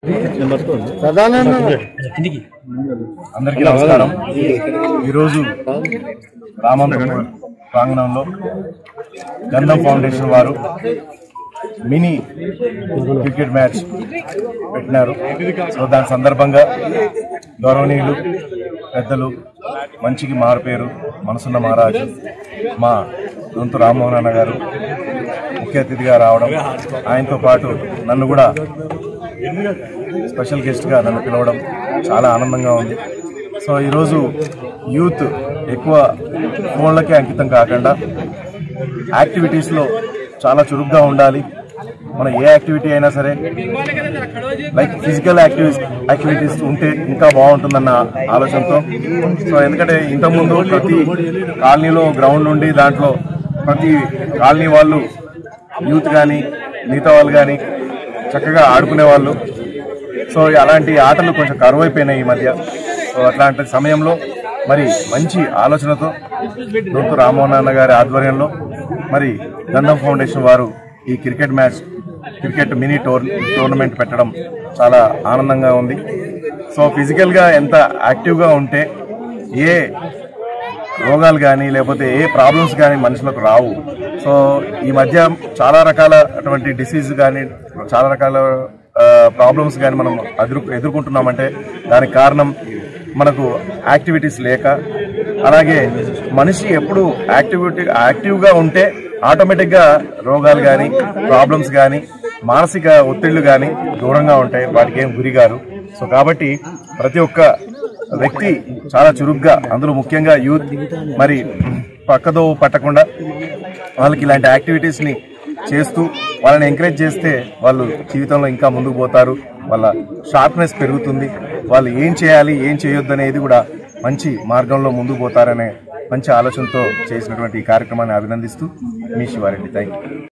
అందరికీ నమస్కారం ఈరోజు రామంతపూర్ ప్రాంగణంలో గంధం ఫౌండేషన్ వారు మినీ క్రికెట్ మ్యాచ్ పెట్టినారు సో దాని సందర్భంగా గౌరవనీయులు పెద్దలు మంచికి మారుపేరు మనసున్న మహారాజు మా దొంతు రామ్మోహన్ అన్న గారు ముఖ్య అతిథిగా రావడం ఆయనతో పాటు నన్ను కూడా స్పెషల్ గెస్ట్గా నన్ను పిలవడం చాలా ఆనందంగా ఉంది సో ఈరోజు యూత్ ఎక్కువ ఫోన్లకే అంకితం కాకుండా యాక్టివిటీస్లో చాలా చురుగ్గా ఉండాలి మన ఏ యాక్టివిటీ అయినా సరే లైక్ ఫిజికల్ యాక్టివిటీస్ యాక్టివిటీస్ ఉంటే ఇంకా బాగుంటుందన్న ఆలోచనతో సో ఎందుకంటే ఇంతకుముందు ప్రతి కాలనీలో గ్రౌండ్ ఉండి దాంట్లో ప్రతి కాలనీ వాళ్ళు యూత్ కానీ మిగతా వాళ్ళు కానీ చక్కగా ఆడుకునే వాళ్ళు సో అలాంటి ఆటలు కొంచెం కరువైపోయినాయి ఈ మధ్య సో అట్లాంటి సమయంలో మరి మంచి ఆలోచనతో దొంతు రామ్మోహన్ అన్న గారి ఆధ్వర్యంలో మరి గంధం ఫౌండేషన్ వారు ఈ క్రికెట్ మ్యాచ్ క్రికెట్ మినీ టోర్ టోర్నమెంట్ పెట్టడం చాలా ఆనందంగా ఉంది సో ఫిజికల్గా ఎంత యాక్టివ్గా ఉంటే ఏ రోగాలు కానీ లేకపోతే ఏ ప్రాబ్లమ్స్ కానీ మనుషులకు రావు సో ఈ మధ్య చాలా రకాల అటువంటి డిసీజ్ కానీ చాలా రకాల ప్రాబ్లమ్స్ కానీ మనం ఎదురు ఎదుర్కొంటున్నామంటే దానికి కారణం మనకు యాక్టివిటీస్ లేక అలాగే మనిషి ఎప్పుడు యాక్టివిటీ యాక్టివ్గా ఉంటే ఆటోమేటిక్గా రోగాలు కానీ ప్రాబ్లమ్స్ కానీ మానసిక ఒత్తిళ్లు కానీ దూరంగా ఉంటాయి వాటికి ఏం గురిగారు సో కాబట్టి ప్రతి ఒక్క వ్యక్తి చాలా చురుగ్గా అందులో ముఖ్యంగా యూత్ మరి పక్కదో పట్టకుండా వాళ్ళకి ఇలాంటి యాక్టివిటీస్ని చేస్తూ వాళ్ళని ఎంకరేజ్ చేస్తే వాళ్ళు జీవితంలో ఇంకా ముందుకు పోతారు వాళ్ళ షార్ప్నెస్ పెరుగుతుంది వాళ్ళు ఏం చేయాలి ఏం చేయొద్దు అనేది కూడా మంచి మార్గంలో ముందుకు పోతారనే మంచి ఆలోచనతో చేసినటువంటి ఈ కార్యక్రమాన్ని అభినందిస్తూ మీ శివారెడ్డి థ్యాంక్ యూ